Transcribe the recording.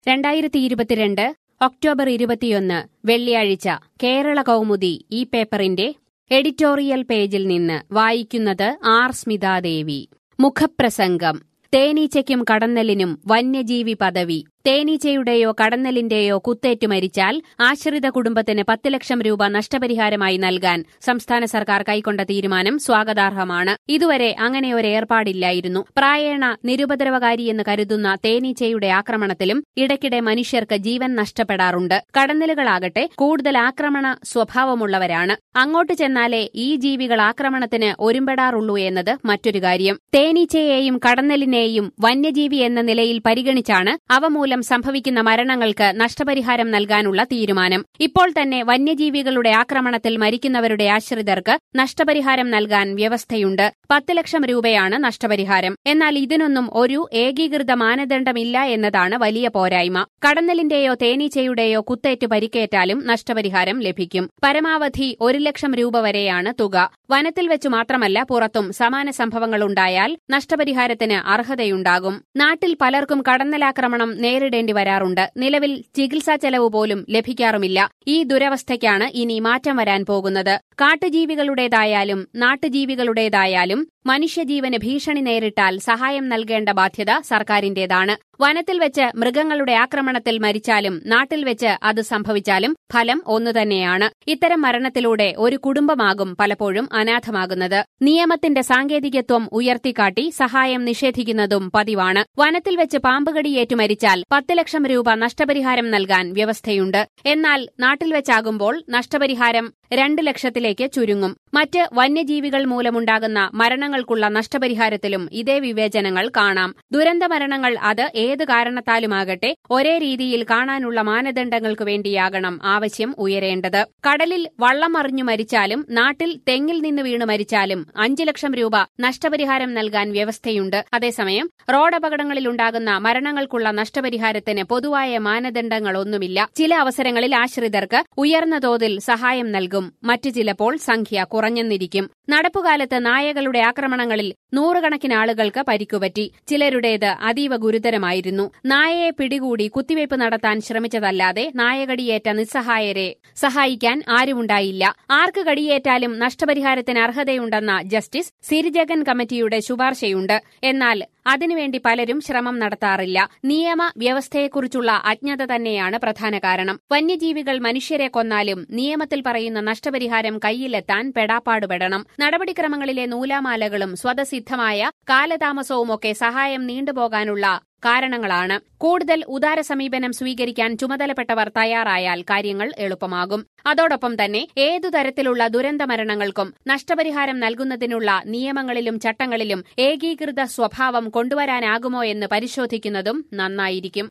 രണ്ടായിരത്തി ഇരുപത്തിരണ്ട് ഒക്ടോബർ ഇരുപത്തിയൊന്ന് വെള്ളിയാഴ്ച കേരള കൗമുദി ഈ പേപ്പറിന്റെ എഡിറ്റോറിയൽ പേജിൽ നിന്ന് വായിക്കുന്നത് ആർ സ്മിതാദേവി മുഖപ്രസംഗം തേനീച്ചയ്ക്കും കടന്നലിനും വന്യജീവി പദവി തേനീച്ചയുടെയോ കടന്നലിന്റെയോ കുത്തേറ്റു മരിച്ചാൽ ആശ്രിത കുടുംബത്തിന് പത്ത് ലക്ഷം രൂപ നഷ്ടപരിഹാരമായി നൽകാൻ സംസ്ഥാന സർക്കാർ കൈക്കൊണ്ട തീരുമാനം സ്വാഗതാർഹമാണ് ഇതുവരെ അങ്ങനെ ഒരു ഏർപ്പാടില്ലായിരുന്നു പ്രായേണ നിരുപദ്രവകാരിയെന്ന് കരുതുന്ന തേനീച്ചയുടെ ആക്രമണത്തിലും ഇടയ്ക്കിടെ മനുഷ്യർക്ക് ജീവൻ നഷ്ടപ്പെടാറുണ്ട് കടന്നലുകളാകട്ടെ കൂടുതൽ ആക്രമണ സ്വഭാവമുള്ളവരാണ് അങ്ങോട്ട് ചെന്നാലേ ഈ ജീവികൾ ആക്രമണത്തിന് ഒരുമ്പെടാറുള്ളൂ എന്നത് മറ്റൊരു കാര്യം തേനീച്ചയെയും കടന്നലിനെയും വന്യജീവി എന്ന നിലയിൽ പരിഗണിച്ചാണ് അവ മൂലം സംഭവിക്കുന്ന മരണങ്ങൾക്ക് നഷ്ടപരിഹാരം നൽകാനുള്ള തീരുമാനം ഇപ്പോൾ തന്നെ വന്യജീവികളുടെ ആക്രമണത്തിൽ മരിക്കുന്നവരുടെ ആശ്രിതർക്ക് നഷ്ടപരിഹാരം നൽകാൻ വ്യവസ്ഥയുണ്ട് പത്ത് ലക്ഷം രൂപയാണ് നഷ്ടപരിഹാരം എന്നാൽ ഇതിനൊന്നും ഒരു ഏകീകൃത മാനദണ്ഡമില്ല എന്നതാണ് വലിയ പോരായ്മ കടന്നലിന്റെയോ തേനീച്ചയുടെയോ കുത്തേറ്റ് പരിക്കേറ്റാലും നഷ്ടപരിഹാരം ലഭിക്കും പരമാവധി ഒരു ലക്ഷം രൂപ വരെയാണ് തുക വനത്തിൽ വെച്ചു മാത്രമല്ല പുറത്തും സമാന സംഭവങ്ങളുണ്ടായാൽ നഷ്ടപരിഹാരത്തിന് അർഹതയുണ്ടാകും നാട്ടിൽ പലർക്കും കടന്നലാക്രമണം നേരിടേണ്ടി വരാറുണ്ട് നിലവിൽ ചികിത്സാ ചെലവ് പോലും ലഭിക്കാറുമില്ല ഈ ദുരവസ്ഥയ്ക്കാണ് ഇനി മാറ്റം വരാൻ പോകുന്നത് കാട്ടുജീവികളുടേതായാലും നാട്ടുജീവികളുടേതായാലും മനുഷ്യജീവന് ഭീഷണി നേരിട്ടാൽ സഹായം നൽകേണ്ട ബാധ്യത സർക്കാരിന്റേതാണ് വനത്തിൽ വെച്ച് മൃഗങ്ങളുടെ ആക്രമണത്തിൽ മരിച്ചാലും നാട്ടിൽ വെച്ച് അത് സംഭവിച്ചാലും ഫലം ഒന്നുതന്നെയാണ് ഇത്തരം മരണത്തിലൂടെ ഒരു കുടുംബമാകും പലപ്പോഴും അനാഥമാകുന്നത് നിയമത്തിന്റെ സാങ്കേതികത്വം ഉയർത്തിക്കാട്ടി സഹായം നിഷേധിക്കുന്നതും പതിവാണ് വനത്തിൽ വെച്ച് പാമ്പുകടിയേറ്റു മരിച്ചാൽ പത്ത് ലക്ഷം രൂപ നഷ്ടപരിഹാരം നൽകാൻ വ്യവസ്ഥയുണ്ട് എന്നാൽ നാട്ടിൽ വെച്ചാകുമ്പോൾ നഷ്ടപരിഹാരം രണ്ട് ലക്ഷത്തിലേക്ക് ചുരുങ്ങും മറ്റ് വന്യജീവികൾ മൂലമുണ്ടാകുന്ന മരണങ്ങൾക്കുള്ള നഷ്ടപരിഹാരത്തിലും ഇതേ വിവേചനങ്ങൾ കാണാം ദുരന്ത മരണങ്ങൾ അത് ഏത് കാരണത്താലുമാകട്ടെ ഒരേ രീതിയിൽ കാണാനുള്ള മാനദണ്ഡങ്ങൾക്കു വേണ്ടിയാകണം ആവശ്യം ഉയരേണ്ടത് കടലിൽ വള്ളം മറിഞ്ഞു മരിച്ചാലും നാട്ടിൽ തെങ്ങിൽ നിന്ന് വീണ് മരിച്ചാലും അഞ്ചു ലക്ഷം രൂപ നഷ്ടപരിഹാരം നൽകാൻ വ്യവസ്ഥയുണ്ട് അതേസമയം റോഡപകടങ്ങളിലുണ്ടാകുന്ന മരണങ്ങൾക്കുള്ള നഷ്ടപരിഹാരത്തിന് പൊതുവായ മാനദണ്ഡങ്ങളൊന്നുമില്ല ചില അവസരങ്ങളിൽ ആശ്രിതർക്ക് ഉയർന്ന തോതിൽ സഹായം നൽകും മറ്റു ചിലപ്പോൾ സംഖ്യ കുറഞ്ഞെന്നിരിക്കും നടപ്പുകാലത്ത് നായകളുടെ ആക്രമണങ്ങളിൽ നൂറുകണക്കിന് ആളുകൾക്ക് പരിക്കുപറ്റി ചിലരുടേത് അതീവ ഗുരുതരമായിരുന്നു നായയെ പിടികൂടി കുത്തിവയ്പ് നടത്താൻ ശ്രമിച്ചതല്ലാതെ നായകടിയേറ്റ നിസ്സഹായരെ സഹായിക്കാൻ ആരുമുണ്ടായില്ല ആർക്ക് കടിയേറ്റാലും നഷ്ടപരിഹാരത്തിന് അർഹതയുണ്ടെന്ന ജസ്റ്റിസ് സിരിജഗൻ കമ്മിറ്റിയുടെ ശുപാർശയുണ്ട് എന്നാൽ അതിനുവേണ്ടി പലരും ശ്രമം നടത്താറില്ല നിയമ വ്യവസ്ഥയെക്കുറിച്ചുള്ള അജ്ഞത തന്നെയാണ് പ്രധാന കാരണം വന്യജീവികൾ മനുഷ്യരെ കൊന്നാലും നിയമത്തിൽ പറയുന്ന നഷ്ടപരിഹാരം കയ്യിലെത്താൻ പെടാപ്പാടുപെടണം നടപടിക്രമങ്ങളിലെ നൂലാമാലകളും സ്വതസിദ്ധമായ കാലതാമസവുമൊക്കെ സഹായം നീണ്ടുപോകാനുള്ള കാരണങ്ങളാണ് കൂടുതൽ ഉദാര സമീപനം സ്വീകരിക്കാൻ ചുമതലപ്പെട്ടവർ തയ്യാറായാൽ കാര്യങ്ങൾ എളുപ്പമാകും അതോടൊപ്പം തന്നെ ഏതു തരത്തിലുള്ള ദുരന്തമരണങ്ങൾക്കും നഷ്ടപരിഹാരം നൽകുന്നതിനുള്ള നിയമങ്ങളിലും ചട്ടങ്ങളിലും ഏകീകൃത സ്വഭാവം കൊണ്ടുവരാനാകുമോ എന്ന് പരിശോധിക്കുന്നതും നന്നായിരിക്കും